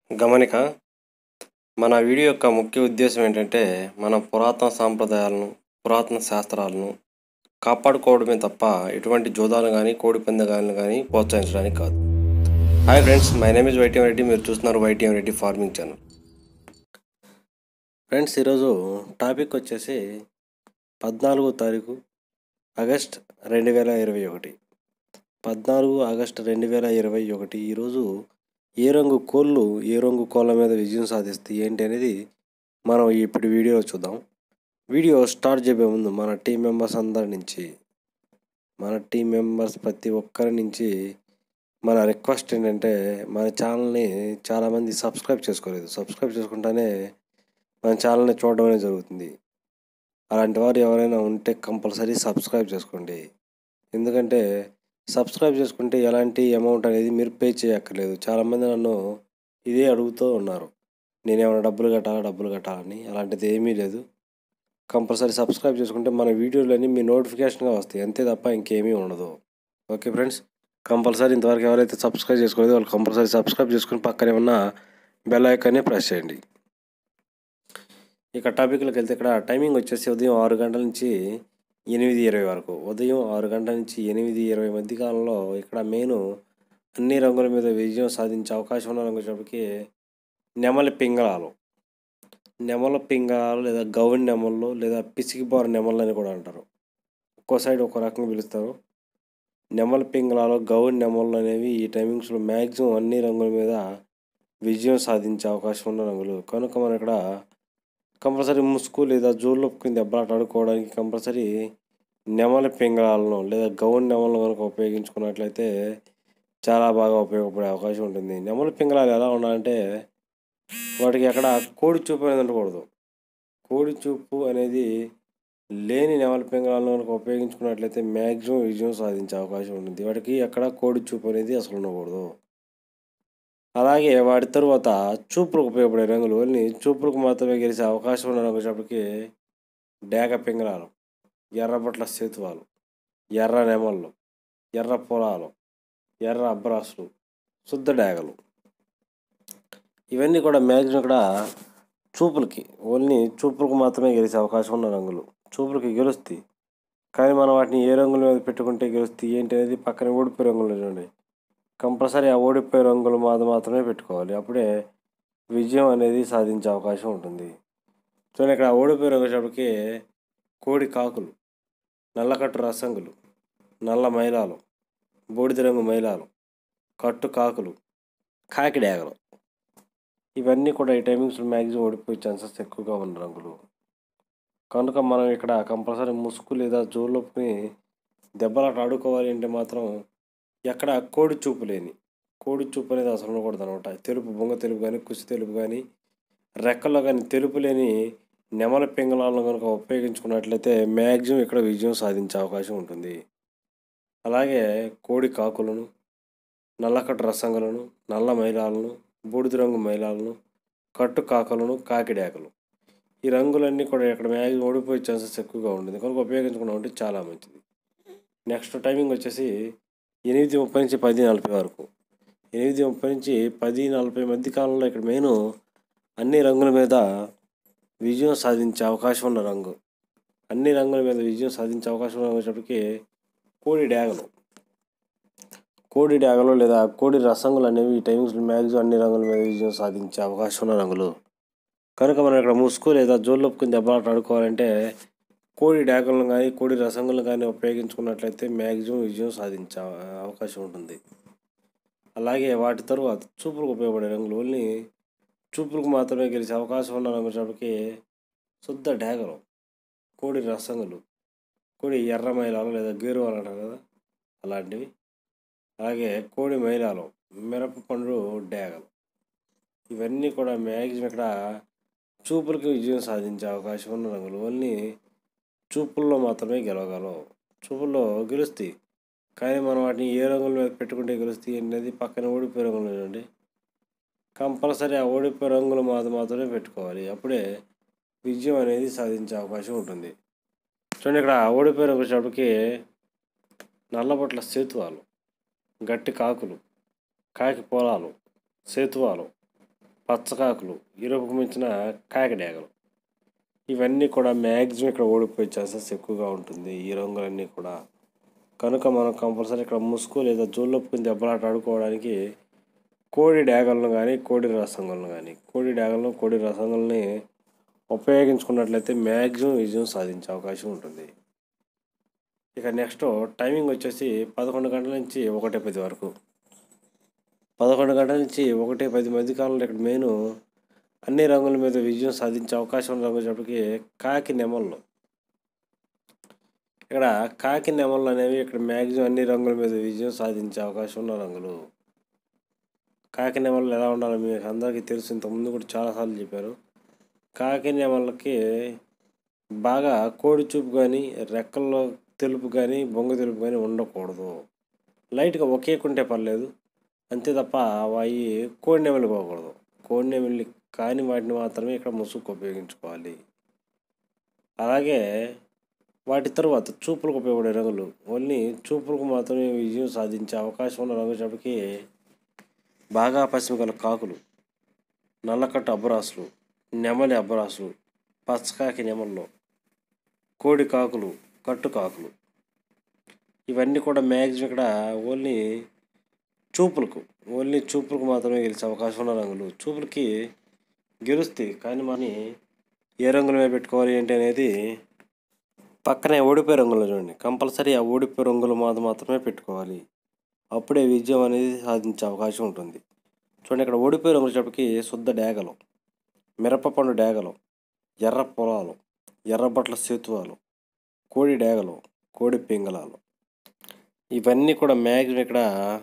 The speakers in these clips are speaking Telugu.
గమనిక మన వీడియో యొక్క ముఖ్య ఉద్దేశం ఏంటంటే మన పురాతన సాంప్రదాయాలను పురాతన శాస్త్రాలను కాపాడుకోవడమే తప్ప ఎటువంటి జోదాలు కానీ కోడి పందాలను కానీ ప్రోత్సహించడానికి కాదు hi friends my name is YTM Reddy మీరు చూస్తున్నారు YTM Reddy farming channel friends ఈరోజు టాపిక్ వచ్చేసి పద్నాలుగో తారీఖు ఆగస్ట్ రెండు వేల ఇరవై ఒకటి పద్నాలుగు ఆగస్ట్ రెండు వేల ఇరవై ఒకటి ఈరోజు ఏ రంగు కోళ్ళు ఏ రంగు కోళ్ళ మీద విజయం సాధిస్తాయి ఏంటి అనేది మనం ఇప్పుడు వీడియోలో చూద్దాం వీడియో స్టార్ట్ చేయబోయే ముందు మన టీం మెంబర్స్ అందరి నుంచి మన టీం మెంబర్స్ ప్రతి ఒక్కరి నుంచి మన రిక్వెస్ట్ ఏంటంటే మన ఛానల్ని చాలామంది సబ్స్క్రైబ్ చేసుకోలేదు సబ్స్క్రైబ్ చేసుకుంటానే మన ఛానల్ని చూడడం అనేది జరుగుతుంది అలాంటి వారు ఎవరైనా ఉంటే కంపల్సరీ సబ్స్క్రైబ్ చేసుకోండి ఎందుకంటే సబ్స్క్రైబ్ చేసుకుంటే ఎలాంటి అమౌంట్ అనేది మీరు పే చేయక్కర్లేదు చాలామంది నన్ను ఇదే అడుగుతూ ఉన్నారు నేనేమైనా డబ్బులు కట్టాలా డబ్బులు కట్టాలని అలాంటిది ఏమీ లేదు కంపల్సరీ సబ్స్క్రైబ్ చేసుకుంటే మన వీడియోలన్నీ మీ నోటిఫికేషన్గా వస్తాయి అంతే తప్ప ఇంకేమీ ఉండదు ఓకే ఫ్రెండ్స్ కంపల్సరీ ఇంతవరకు ఎవరైతే సబ్స్క్రైబ్ చేసుకోలేదో వాళ్ళు కంపల్సరీ సబ్స్క్రైబ్ చేసుకుని పక్కనే ఉన్న బెల్ ఐకాన్ని ప్రెస్ చేయండి ఇక టాపిక్లోకి వెళ్తే ఇక్కడ టైమింగ్ వచ్చేసి ఉదయం ఆరు గంటల నుంచి ఎనిమిది ఇరవై వరకు ఉదయం ఆరు గంటల నుంచి ఎనిమిది ఇరవై మధ్య కాలంలో ఇక్కడ మెయిన్ అన్ని రంగుల మీద విజయం సాధించే అవకాశం ఉన్న రంగు వచ్చేటప్పటికి నెమలి పింగళాలు నెమల పింగళాలు లేదా గౌన్ నెమళ్ళు లేదా పిసికిబారు నెమళ్ళు అని కూడా అంటారు ఒక్కో సైడ్ ఒక్కో రకంగా పిలుస్తారు నెమల పింగళాలు గౌన్ నెమళ్ళు అనేవి ఈ టైమింగ్స్లో మ్యాక్సిమం అన్ని రంగుల మీద విజయం సాధించే అవకాశం ఉన్న రంగులు కనుక మనం ఇక్కడ కంపల్సరీ ముసుగు లేదా జోళ్ళు కింద దెబ్బలాట ఆడుకోవడానికి కంపల్సరీ నెమలి పింగళాలను లేదా గౌన్ నెమలను కనుక ఉపయోగించుకున్నట్లయితే చాలా బాగా ఉపయోగపడే అవకాశం ఉంటుంది నెమలి పింగళాలు ఎలా ఉండాలంటే వాటికి ఎక్కడ కోడి చూపు అనేది ఉండకూడదు కోడి చూపు అనేది లేని నెమలి పింగళాలను కనుక ఉపయోగించుకున్నట్లయితే మ్యాక్సిమం విజయం సాధించే అవకాశం ఉంటుంది వాటికి ఎక్కడ కోడి చూపు అనేది అసలు ఉండకూడదు అలాగే వాటి తరువాత చూపులకు ఉపయోగపడే రంగులు ఓన్లీ చూపులకు మాత్రమే గెలిచే అవకాశం ఉన్న రంగు వచ్చేటప్పటికి డేగ పింగళాలు ఎర్రబట్ల సేతువాలు ఎర్ర నెమళ్ళు ఎర్ర పొలాలు ఎర్ర అబ్రాసులు శుద్ధ డేగలు ఇవన్నీ కూడా మ్యాక్సిమం ఇక్కడ చూపులకి ఓన్లీ చూపులకు మాత్రమే గెలిచే అవకాశం ఉన్న రంగులు చూపులకి గెలుస్తాయి కానీ మనం వాటిని ఏ రంగుల మీద పెట్టుకుంటే గెలుస్తాయి ఏంటి అనేది పక్కన ఓడిపోయే రంగులు చూడండి కంపల్సరీ ఆ ఓడిపోయే రంగులు మాది మాత్రమే పెట్టుకోవాలి అప్పుడే విజయం అనేది సాధించే అవకాశం ఉంటుంది చూడండి ఇక్కడ ఓడిపోయే రంగు వచ్చేటప్పటికి కోడి కాకులు నల్లకట్టు రసంగులు నల్ల మైలాలు బూడిద రంగు మైలాలు కట్టు కాకులు కాకి డేగలు ఇవన్నీ కూడా ఈ టైమింగ్స్లో మ్యాక్సిమం ఓడిపోయే ఛాన్సెస్ ఎక్కువగా ఉన్న రంగులు కనుక మనం ఇక్కడ కంపల్సరీ ముసుగు లేదా జోలుని దెబ్బలాట ఆడుకోవాలి అంటే మాత్రం ఎక్కడ కోడి చూపు లేని కోడి చూపు అనేది అసలు ఉండకూడదు అనమాట తెలుపు బొంగ తెలుపు కానీ కుసి తెలుపు కానీ రెక్కల్లో కానీ తెలుపు లేని నెమల పింగళాలను కనుక ఉపయోగించుకున్నట్లయితే మ్యాక్సిమం ఇక్కడ విజయం సాధించే అవకాశం ఉంటుంది అలాగే కోడి కాకులను నల్లకట్టు రసంగులను నల్ల మైలాలను బూడిద రంగు మైలాలను కట్టు కాకులను కాకిడాకలు ఈ రంగులన్నీ కూడా ఇక్కడ మ్యాక్సిమం ఓడిపోయే ఛాన్సెస్ ఎక్కువగా ఉంటుంది కనుక ఉపయోగించుకున్నాం అంటే చాలా మంచిది నెక్స్ట్ టైమింగ్ వచ్చేసి ఎనిమిది ముప్పై నుంచి పది నలభై వరకు ఎనిమిది ముప్పై నుంచి పది నలభై మధ్య కాలంలో ఇక్కడ మెయిన్ అన్ని రంగుల మీద విజయం సాధించే అవకాశం ఉన్న రంగు అన్ని రంగుల మీద విజయం సాధించే అవకాశం ఉన్న వచ్చేటప్పటికి కోడి డ్యాగలు కోడి డ్యాగలు లేదా కోడి రసంగులు అనేవి ఈ టైమింగ్స్లో మ్యాక్సిమం అన్ని రంగుల మీద విజయం సాధించే అవకాశం ఉన్న రంగులు కనుక మనం ఇక్కడ ముసుగు లేదా జోళ్ళొప్పుకుని దెబ్బలాట ఆడుకోవాలంటే కోడి డాకులను కానీ కోడి రసంగులను కానీ ఉపయోగించుకున్నట్లయితే మ్యాక్సిమం విజయం సాధించే అవకాశం ఉంటుంది అలాగే వాటి తరువాత చూపులకు ఉపయోగపడే రంగులు ఓన్లీ చూపులకు మాత్రమే గెలిచే అవకాశం ఉన్న రంగులకి శుద్ధ డాగలు కోడి రసంగులు కోడి ఎర్ర మైలాలు లేదా గేరువాలు అంటారు కదా అలాంటివి అలాగే కోడి మైలాలు మిరప పండు డాగలు ఇవన్నీ కూడా మ్యాక్సిమం ఇక్కడ చూపులకి విజయం సాధించే అవకాశం ఉన్న రంగులు ఓన్లీ చూపుల్లో మాత్రమే గెలవగలవు చూపుల్లో గెలుస్తాయి కానీ మనం వాటిని ఏ రంగుల మీద పెట్టుకుంటే గెలుస్తాయి అనేది పక్కన ఓడిపోయే రంగులు చూడండి కంపల్సరీ ఆ ఓడిపోయే రంగులు మాత్రం మాత్రమే పెట్టుకోవాలి అప్పుడే విజయం అనేది సాధించే అవకాశం ఉంటుంది చూడండి ఇక్కడ ఓడిపోయే రంగు వచ్చేటప్పటికి నల్లబొట్ల సేతువాలు గట్టి కాకులు కాకి పొలాలు సేతువాలు పచ్చకాకులు ఇరుపుకు మించిన కాకిడేగలు ఇవన్నీ కూడా మ్యాక్సిమం ఇక్కడ ఓడిపోయే ఛాన్సెస్ ఎక్కువగా ఉంటుంది ఈ రంగులన్నీ కూడా కనుక మనం కంపల్సరీ ఇక్కడ ముసుగు లేదా జోళ్ళొప్పుకుని దెబ్బలాట ఆడుకోవడానికి కోడి డ్యాగలను కానీ కోడి రసంగులను కానీ కోడి డ్యాగలను కోడి రసంగుల్ని ఉపయోగించుకున్నట్లయితే మ్యాక్సిమం విజయం సాధించే అవకాశం ఉంటుంది ఇక నెక్స్ట్ టైమింగ్ వచ్చేసి పదకొండు గంటల నుంచి ఒకటి పది వరకు పదకొండు గంటల నుంచి ఒకటి పది మధ్య కాలంలో ఇక్కడ మెయిన్ అన్ని రంగుల మీద విజయం సాధించే అవకాశం ఉన్న రంగు చెప్పటికి కాకి నెమళ్ళు ఇక్కడ కాకి నెమళ్ళు అనేవి ఇక్కడ మ్యాక్సిమం అన్ని రంగుల మీద విజయం సాధించే అవకాశం ఉన్న రంగులు కాకి నెమళ్ళు ఎలా ఉండాలో మీకు అందరికీ తెలుసు ఇంతకుముందు కూడా చాలాసార్లు చెప్పారు కాకి నెమళ్ళకి బాగా కోడి చూపు కానీ రెక్కల్లో తెలుపు కానీ బొంగ తెలుపు కానీ ఉండకూడదు లైట్గా ఒకే కుంటే పర్లేదు అంతే తప్ప అవి కోడి నెమలి పోకూడదు కోడి నెమలి కాని వాటిని మాత్రమే ఇక్కడ ముసుగు ఉపయోగించుకోవాలి అలాగే వాటి తర్వాత చూపులకు ఉపయోగపడే రంగులు ఓన్లీ చూపులకు మాత్రమే విజయం సాధించే అవకాశం ఉన్న రంగు చెప్పకి బాగా పశ్చిమ గల కాకులు నల్లకట్టు అబ్బరాసులు నెమలి అబ్బరాసులు పచ్చకాకి నెమల్లో కోడి కాకులు కట్టు కాకులు ఇవన్నీ కూడా మ్యాక్సిమం ఇక్కడ ఓన్లీ చూపులకు ఓన్లీ చూపులకు మాత్రమే గెలిచే అవకాశం ఉన్న రంగులు చూపులకి గెలుస్తాయి కానీ మరి ఏ రంగుల మీద పెట్టుకోవాలి ఏంటి అనేది పక్కనే ఓడిపోయే రంగులు చూడండి కంపల్సరీ ఆ ఓడిపోయే రంగులు మాత్రం మాత్రమే పెట్టుకోవాలి అప్పుడే విజయం అనేది సాధించే అవకాశం ఉంటుంది చూడండి ఇక్కడ ఓడిపోయే రంగులు చెప్పకి శుద్ధ డేగలు మిరపపండు డేగలు ఎర్ర పొలాలు ఎర్రబట్ల సేతువాలు కోడి డేగలు కోడి పింగళాలు ఇవన్నీ కూడా మ్యాక్సిమం ఇక్కడ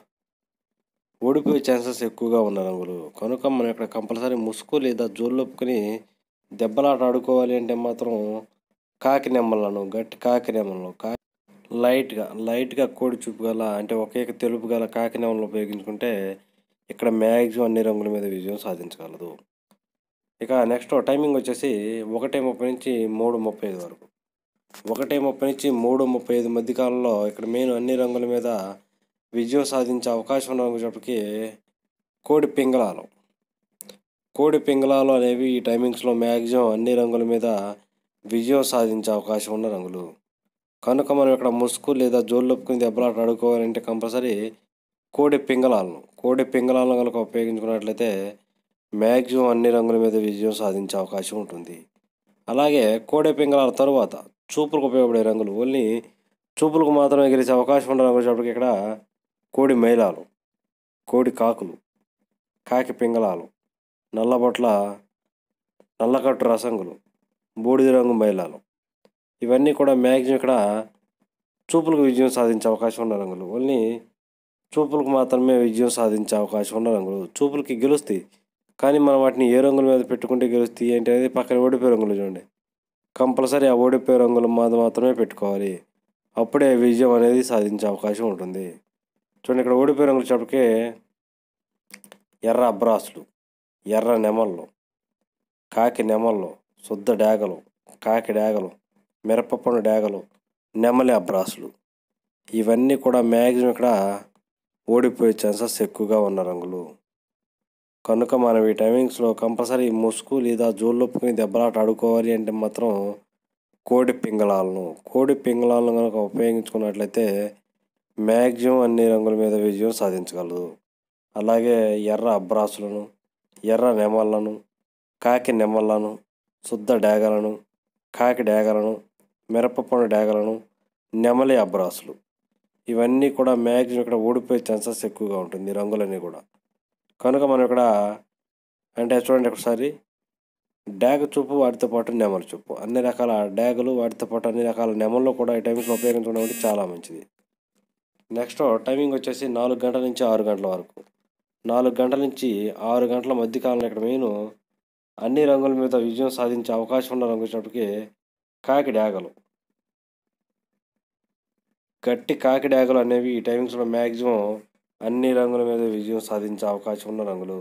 ఓడిపోయే ఛాన్సెస్ ఎక్కువగా ఉన్న రంగులు కనుక మనం ఇక్కడ కంపల్సరీ ముసుగు లేదా జోళ్ళొప్పుకొని దెబ్బలాట ఆడుకోవాలి అంటే మాత్రం కాకి నెమ్మలను గట్టి కాకి నెమ్మలను కా లైట్గా లైట్గా కోడి చూపు గల అంటే ఒకే తెలుపు గల కాకి నెమ్మలను ఉపయోగించుకుంటే ఇక్కడ మ్యాక్సిమం అన్ని రంగుల మీద విజయం సాధించగలదు ఇక నెక్స్ట్ టైమింగ్ వచ్చేసి ఒకటి ముప్పై నుంచి మూడు ముప్పై ఐదు వరకు ఒకటి ముప్పై నుంచి మూడు ముప్పై ఐదు మధ్య కాలంలో ఇక్కడ మెయిన్ అన్ని రంగుల మీద విజయం సాధించే అవకాశం ఉన్న రంగులకి కోడి పింగళాలు కోడి పింగళాలు అనేవి ఈ టైమింగ్స్లో మ్యాక్సిమం అన్ని రంగుల మీద విజయం సాధించే అవకాశం ఉన్న రంగులు కనుక మనం ఇక్కడ ముసుగు లేదా జోళ్ళొప్పుకుని దెబ్బలాట ఆడుకోవాలంటే కంపల్సరీ కోడి పింగళాలను కోడి పింగళాలను కనుక ఉపయోగించుకున్నట్లయితే మ్యాక్సిమం అన్ని రంగుల మీద విజయం సాధించే అవకాశం ఉంటుంది అలాగే కోడి పింగళాల తరువాత చూపులకు ఉపయోగపడే రంగులు ఓన్లీ చూపులకు మాత్రమే గెలిచే అవకాశం ఉన్న రంగులు చెప్పటికి ఇక్కడ కోడి మైలాలు కోడి కాకులు కాకి పింగళాలు నల్లబొట్ల నల్లకట్టు రసంగులు బూడిద రంగు మైలాలు ఇవన్నీ కూడా మ్యాక్సిమం ఇక్కడ చూపులకు విజయం సాధించే అవకాశం ఉన్న రంగులు ఓన్లీ చూపులకు మాత్రమే విజయం సాధించే అవకాశం ఉన్న రంగులు చూపులకి గెలుస్తాయి కానీ మనం వాటిని ఏ రంగుల మీద పెట్టుకుంటే గెలుస్తాయి ఏంటి అనేది పక్కన ఓడిపోయే రంగులు చూడండి కంపల్సరీ ఆ ఓడిపోయే రంగుల మీద మాత్రమే పెట్టుకోవాలి అప్పుడే విజయం అనేది సాధించే అవకాశం ఉంటుంది చూడండి ఇక్కడ ఓడిపోయే రంగులు చెప్పకే ఎర్ర అబ్రాసులు ఎర్ర నెమళ్ళు కాకి నెమళ్ళు శుద్ధ డేగలు కాకి డేగలు మిరపపండు డేగలు నెమలి అబ్రాసులు ఇవన్నీ కూడా మ్యాక్సిమం ఇక్కడ ఓడిపోయే ఛాన్సెస్ ఎక్కువగా ఉన్న రంగులు కనుక మనం ఈ టైమింగ్స్లో కంపల్సరీ ముసుగు లేదా జోళ్ళొప్పుకుని దెబ్బలాట ఆడుకోవాలి అంటే మాత్రం కోడి పింగళాలను కోడి పింగళాలను కనుక ఉపయోగించుకున్నట్లయితే మ్యాక్సిమం అన్ని రంగుల మీద విజయం సాధించగలదు అలాగే ఎర్ర అబ్రాసులను ఎర్ర నెమళ్ళను కాకి నెమళ్ళను శుద్ధ డేగలను కాకి డేగలను మిరపపండు డేగలను నెమలి అబ్రాసులు ఇవన్నీ కూడా మ్యాక్సిమం ఇక్కడ ఓడిపోయే ఛాన్సెస్ ఎక్కువగా ఉంటుంది ఈ రంగులన్నీ కూడా కనుక మనం ఇక్కడ అంటే చూడండి ఒకసారి డ్యాగ చూపు వాటితో పాటు నెమలి చూపు అన్ని రకాల డ్యాగులు వాటితో పాటు అన్ని రకాల నెమల్లో కూడా ఈ టైమింగ్స్లో ఉపయోగించడం అంటే చాలా మంచిది నెక్స్ట్ టైమింగ్ వచ్చేసి నాలుగు గంటల నుంచి ఆరు గంటల వరకు నాలుగు గంటల నుంచి ఆరు గంటల మధ్య కాలంలో ఇక్కడ మెయిన్ అన్ని రంగుల మీద విజయం సాధించే అవకాశం ఉన్న రంగు వచ్చేటప్పటికి కాకి డ్యాగలు గట్టి కాకి డ్యాగలు అనేవి ఈ టైమింగ్స్లో మ్యాక్సిమం అన్ని రంగుల మీద విజయం సాధించే అవకాశం ఉన్న రంగులు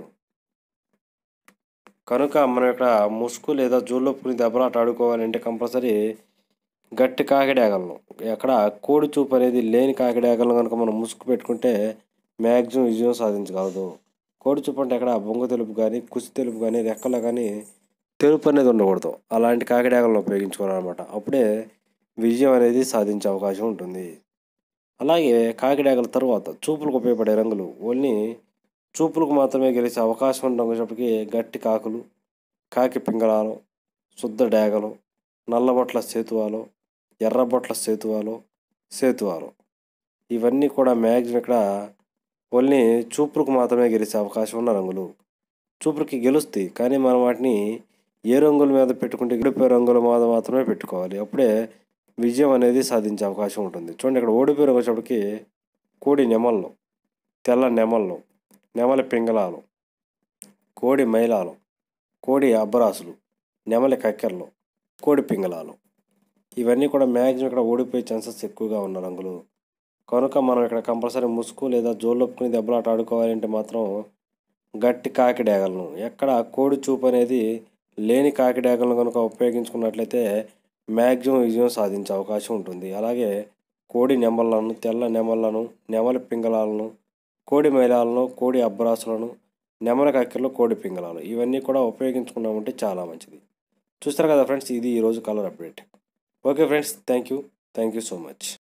కనుక మనం ఇక్కడ ముసుగు లేదా జోళ్ళొప్పుకుని దెబ్బలాట ఆడుకోవాలంటే కంపల్సరీ గట్టి కాకిడాగలను ఎక్కడ కోడి చూపు అనేది లేని కాకిడాగలను కనుక మనం ముసుగు పెట్టుకుంటే మ్యాక్సిమం విజయం సాధించగలదు కోడి చూపు అంటే ఎక్కడ బొంగు తెలుపు కానీ కుసి తెలుపు కానీ రెక్కలో కానీ తెలుపు అనేది ఉండకూడదు అలాంటి కాకిడాగలను ఉపయోగించుకోవాలన్నమాట అప్పుడే విజయం అనేది సాధించే అవకాశం ఉంటుంది అలాగే కాకిడాగల తర్వాత చూపులకు ఉపయోగపడే రంగులు ఓన్లీ చూపులకు మాత్రమే గెలిచే అవకాశం ఉండేటప్పటికి గట్టి కాకులు కాకి పింగళాలు శుద్ధ డేగలు నల్లబొట్ల సేతువాలు ఎర్రబొట్ల సేతువాలు సేతువాలు ఇవన్నీ కూడా మ్యాక్సిమం ఇక్కడ ఓన్లీ చూపులకు మాత్రమే గెలిచే అవకాశం ఉన్న రంగులు చూపులకి గెలుస్తాయి కానీ మనం వాటిని ఏ రంగుల మీద పెట్టుకుంటే గడిపే రంగుల మీద మాత్రమే పెట్టుకోవాలి అప్పుడే విజయం అనేది సాధించే అవకాశం ఉంటుంది చూడండి ఇక్కడ ఓడిపోయి రంగు వచ్చేప్పటికి కోడి నెమళ్ళు తెల్ల నెమళ్ళు నెమలి పింగళాలు కోడి మైలాలు కోడి అబ్బరాసులు నెమలి కక్కెరలు కోడి పింగళాలు ఇవన్నీ కూడా మ్యాక్సిమం ఇక్కడ ఓడిపోయే ఛాన్సెస్ ఎక్కువగా ఉన్న రంగులు కనుక మనం ఇక్కడ కంపల్సరీ ముసుగు లేదా జోళ్ళొప్పుకుని దెబ్బలాట ఆడుకోవాలంటే మాత్రం గట్టి కాకి డేగలను ఎక్కడ కోడి చూపు అనేది లేని కాకి డేగలను కనుక ఉపయోగించుకున్నట్లయితే మ్యాక్సిమం విజయం సాధించే అవకాశం ఉంటుంది అలాగే కోడి నెమళ్ళను తెల్ల నెమళ్ళను నెమలి పింగళాలను కోడి మైలాలను కోడి అబ్బరాసులను నెమల కక్కెరలు కోడి పింగళాలు ఇవన్నీ కూడా ఉపయోగించుకున్నామంటే చాలా మంచిది చూస్తారు కదా ఫ్రెండ్స్ ఇది ఈరోజు colour update okay friends thank you thank you so much